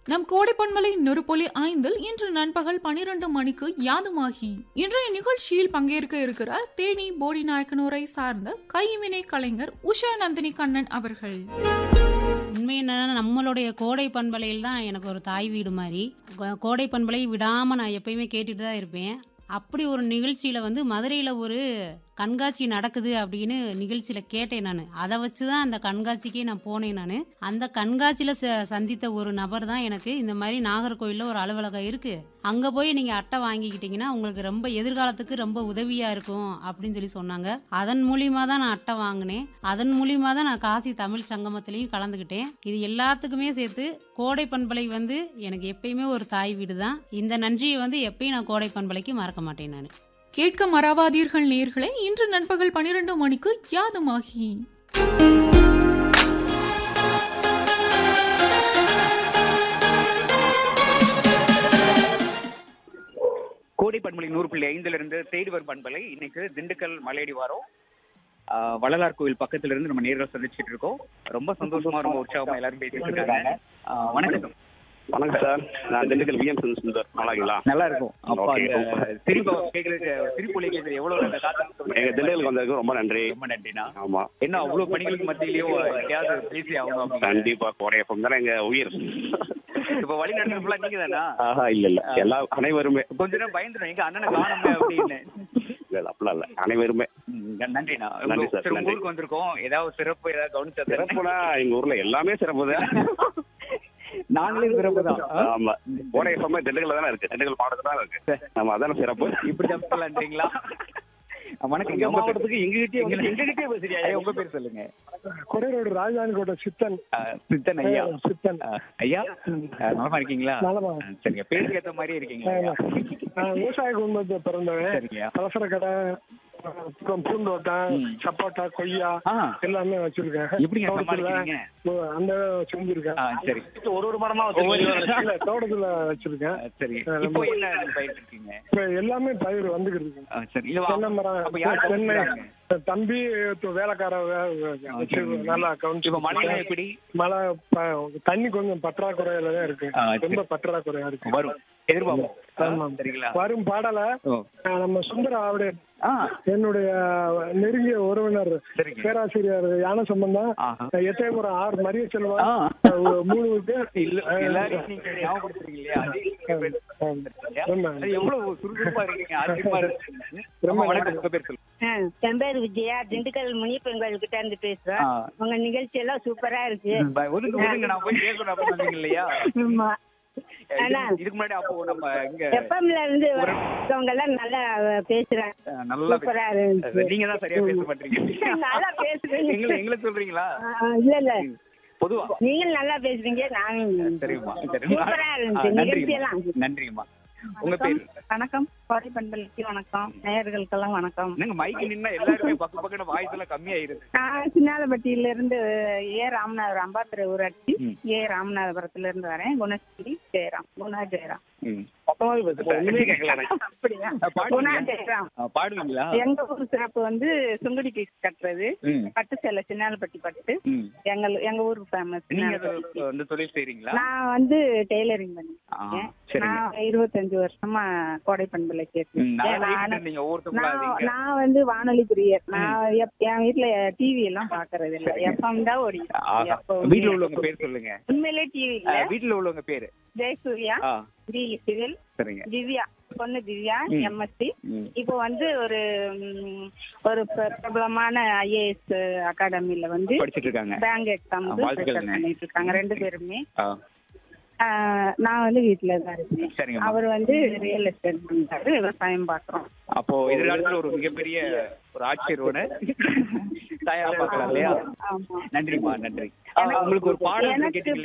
நம் கோடைப்பன்மலை நொறுபொலி ஐந்தில் இன்று நண்பகல் பனிரெண்டு மணிக்கு யாதுமாகி இன்றைய நிகழ்ச்சியில் பங்கேற்க இருக்கிறார் தேனி போடி நாயக்கனூரை சார்ந்த கைவினை கலைஞர் உஷா நந்தினி கண்ணன் அவர்கள் உண்மை என்னன்னா நம்மளுடைய கோடை பண்பலையில் தான் எனக்கு ஒரு தாய் வீடு மாதிரி கோ- கோடை பண்பலை விடாமல் நான் எப்பயுமே கேட்டுட்டு தான் இருப்பேன் அப்படி ஒரு நிகழ்ச்சியில் வந்து மதுரையில் ஒரு கண்காட்சி நடக்குது அப்படின்னு நிகழ்ச்சியில் கேட்டேன் நான் அதை வச்சு தான் அந்த கண்காட்சிக்கே நான் போனேன் நான் அந்த கண்காட்சியில் ச சந்தித்த ஒரு நபர் தான் எனக்கு இந்த மாதிரி நாகர்கோவிலில் ஒரு அலுவலகம் இருக்குது அங்கே போய் நீங்கள் அட்டை வாங்கிக்கிட்டீங்கன்னா உங்களுக்கு ரொம்ப எதிர்காலத்துக்கு ரொம்ப உதவியாக இருக்கும் அப்படின்னு சொல்லி சொன்னாங்க அதன் மூலியமாக தான் நான் அட்டை வாங்கினேன் அதன் மூலியமாக தான் நான் காசி தமிழ் சங்கமத்திலையும் கலந்துக்கிட்டேன் இது எல்லாத்துக்குமே சேர்த்து கோடை பண்பலை வந்து எனக்கு எப்பயுமே ஒரு தாய் வீடு தான் இந்த நன்றியை வந்து எப்பயும் நான் கோடை பண்பலைக்கு மறக்க மாட்டேன் நான் கேட்க மறவாதீர்கள் நேர்களே இன்று நண்பகல் பனிரெண்டு மணிக்கு யாதுமாகி கோடை பண்பலை நூறு புள்ளி ஐந்துல இருந்து தேடிவர் பண்பலை இன்னைக்கு திண்டுக்கல் மலையடி வாரம் ஆஹ் வள்ளலார் கோவில் பக்கத்துல இருந்து நம்ம நேரில் சந்திச்சுட்டு இருக்கோம் ரொம்ப சந்தோஷமா ரொம்ப உற்சாகமா எல்லாரும் பேசிட்டு இருக்காங்க ஆஹ் வணக்கம் வணக்கம் சார் நான் திண்டுக்கல் விஎம் சுந்தர் நல்லாங்களா நல்லா இருக்கும் அப்ப Okay, அந்த சிரிப்பு கேட்கறதுக்கு சிரிப்பொலி கேட்கறது எவ்வளவு அந்த காத்து எங்க திண்டுக்கலுக்கு வந்ததுக்கு ரொம்ப நன்றி ரொம்ப நன்றிண்ணா ஆமா என்ன அவ்வளவு பணிகளுக்கு மத்தியிலயும் எப்பயாவது பேசி ஆகணும் அப்படின்னு. கண்டிப்பா கோடை எஃப்எம் தானே எங்க உயிர் இப்ப வழி நடத்துறது ஃபுல்லா நீங்க தானா ஆஹா இல்ல இல்ல எல்லா அனைவருமே கொஞ்ச நேரம் பயந்துடும் எங்க அண்ணனை காணுமே அப்படின்னு இல்ல இல்ல அப்படிலாம் இல்ல அனைவருமே ம், நன்றிண்ணா நன்றி உங்க- சார், சரி, உங்க நன்றி. ஊருக்கு வந்திருக்கோம் ஏதாவது சிறப்பு ஏதாவது கவனிச்சா சிறப்புனா எங்க ஊர்ல எல்லாமே சிறப்பு தான் நாங்களே சிறப்பு தான் ஆமா கோடை எஃப்எம் திண்டுக்கல்ல தானே இருக்கு திண்டுக்கல் மாவட்டத்துல தான் இருக்கு ஆமா அதான சிறப்பு இப்படி தப்பிக்கலான்றீங்களா வணக்கம் எங்க உங்க பேர் மாவட்டத்துக்கு எங்ககிட்டயே எங்க வந்து- எங்ககிட்டயே பேசுறியா ஐயா, உங்க பேர் சொல்லுங்க கொடையோட ராஜதானி கோட்டை சித்தன் அஹ், சித்தன் ஐயா சித்தன் அஹ், ஐயா அஹ், நலமா இருக்கீங்களா நலமா. அஹ், சரிங்க பேருக்கு ஏத்த மாதிரி இருக்கீங்களா ஐயா? நான் விவசாய குடும்பத்தை பிறந்தவன் சரிங்க பலசர கடை அப்புறம் பூந்தோட்டம் ம். சப்போட்டா கொய்யா ஆ. எல்லாமே வச்சிருக்கேன் எப்படிங்க தோட்டத்துல, சமாளிக்கிறீங்க? ஓ, அந்த செஞ்சிருக்கேன் ஆ, சரி ஒரு ஒரு மரமா ஒவ்வொரு இல்ல, தோட்டத்துல வச்சிருக்கேன் அஹ், சரி ஆ, இப்போ நம்ம- என்ன பயிர் இருக்கீங்க இப்ப எல்லாமே பயிர் வந்துகிட்டு இருக்கு அஹ், சரி இது வா- தென்னை மரம் அப்ப யார் தென்னை கவனிக்கிறாங்க? தம்பி இப்ப வேலைக்கார வே- வே- வச்சு நல்லா கவனிச்சு இப்ப மழைலாம் எப்படி மழை ப- தண்ணி கொஞ்சம் பற்றாக்குறையில தான் இருக்கு ஆ, சரி. ரொம்ப பற்றாக்குறையா இருக்கு வரும் எதிர்பார்ப்போம் ஆமா. சரிங்களா வரும் பாடல ஓ. நம்ம சுந்தர அவருடைய ஆ என்னுடைய நெருங்கிய உறவினர் சரிங்க பேராசிரியர் யான சம்பந்தம் ஆஹா. எட்டயபுரம் ஆர் மரிய செல்வா ஆ. அஹ் மூணு பேர் இல்ல எல்லாரும் நீங்க ஞாபகப்படுத்துறீங்க இல்லையா அதே நீங்க பேசுறீங்க. ஆமா. அது எவ்வளவு சுறுசுறுப்பா இருக்கீங்க ஆச்சரியமா இருக்கீங்க ரொம்ப வணக்கம் உங்க பேர் சொல்லுங்க ஆ, என் பேர் விஜயா திண்டுக்கல் முனியப்பன் கோயில் கிட்ட இருந்து பேசுறேன் ஆ. உங்க நிகழ்ச்சி எல்லாம் சூப்பரா இருக்கு ம், ப- ஒதுங்க ஒதுங்க நான் போய் கேட்கணும் அப்படின்னு வந்தீங்க இல்லையா ஆமா ஆனா இதுக்கு- இதுக்கு முன்னாடி அப்போ நம்ம இங்க எஃப்எம்ல இருந்து வரவங்க எல்லாம் நல்லா பேசுறேன் அஹ், நல்லா சூப்பரா பேச- இருந்துச்சு நீங்க தான் சரியா பேச மாட்டீங்க நல்லா பேசுறீங்க எங்களை எங்களை சொல்றீங்களா ஆ, இல்ல இல்ல பொதுவா நீங்களும் நல்லா பேசுறீங்க நானும் சரிம்மா சூப்பரா இருந்துச்சு நிகழ்ச்சி நன்றிம்மா எல்லாம் நன்றிம்மா உங்க பேர் வணக்கம் கோடை பண்பலுக்கு வணக்கம் நேயர்களுக்கெல்லாம் வணக்கம் என்னங்க மைக்கு நின்னா எல்லாருமே பக்கு பக்கன வாய்ஸ் எல்லாம் கம்மியாயிருது நான் சின்னாலப்பட்டியில இருந்து ஏ ராமநாதபுரம் அம்பாத்துறை ஊராட்சி ம். ஏ ராமநாதபுரத்துல இருந்து வரேன் குணஸ்ரீ ஜெயராம் குணா ஜெயராம் ம். பக்கமாவே பேசுறேன் ஒண்ணுமே கேட்கல எனக்கு. அப்படியா அஹ், குணா பாடுவீங்களா ஜெயராம் அஹ், பாடுவீங்களா எங்க ஊர் சிறப்பு வந்து சுங்குடி பீஸ் கட்டுறது ம் பட்டு சேலை சின்னாலப்பட்டி பட்டு ம் எங்க எங்க ஊர் ஃபேமஸ் நீங்க அது அந்த தொழில் செய்றீங்களா நான் வந்து டெய்லரிங் ஆ, பண்ணிருக்கேன் சரிங்க நான் இருபத்தஞ்சு வருஷமா கோடை பண்பலை ம், கேட்டு நல்லா கேட்டுட்டு இருந்தீங்க ஒவ்வொருத்தவங்களா நான் நீங்க நான் வந்து வானொலி பிரியர் நான் எப்- என் வீட்ல டிவி எல்லாம் பாக்குறது இல்ல எஃப்எம் தான் ஓடி ஆஹா. வீட்ல உள்ளவங்க பேர் சொல்லுங்க உண்மையிலே டிவி இல்ல அஹ், வீட்ல உள்ளவங்க பேரு ஜெயசூர்யா ஆ டி சிவில் சரிங்க திவ்யா பொண்ணு திவ்யா ம். எம்எஸ்சி ம். இப்போ வந்து ஒரு ம், ஒரு பிர- பிரபலமான ஐஏஎஸ் அகாடமில வந்து படிச்சிட்டு இருக்காங்க பேங்க் எக்ஸாம் ஆ, வாழ்த்துக்கள். பண்ணிட்டு இருக்காங்க ரெண்டு பேருமே ஆ, ஆஹ், நான் வந்து வீட்டுல தான் இருக்கேன் சரிங்கம்மா அவர் வந்து ரியல் எஸ்டேட் பண்றாரு விவசாயம் பாக்குறோம் அப்போ எதிர்காலத்துல ஒரு மிகப்பெரிய ஒரு ஆட்சியரோட தயாரா பார்க்கலாம் இல்லையா ஆமா நன்றிம்மா நன்றி ஆ, உங்களுக்கு ஒரு பாடல் எனக்கு கேட்டீங்க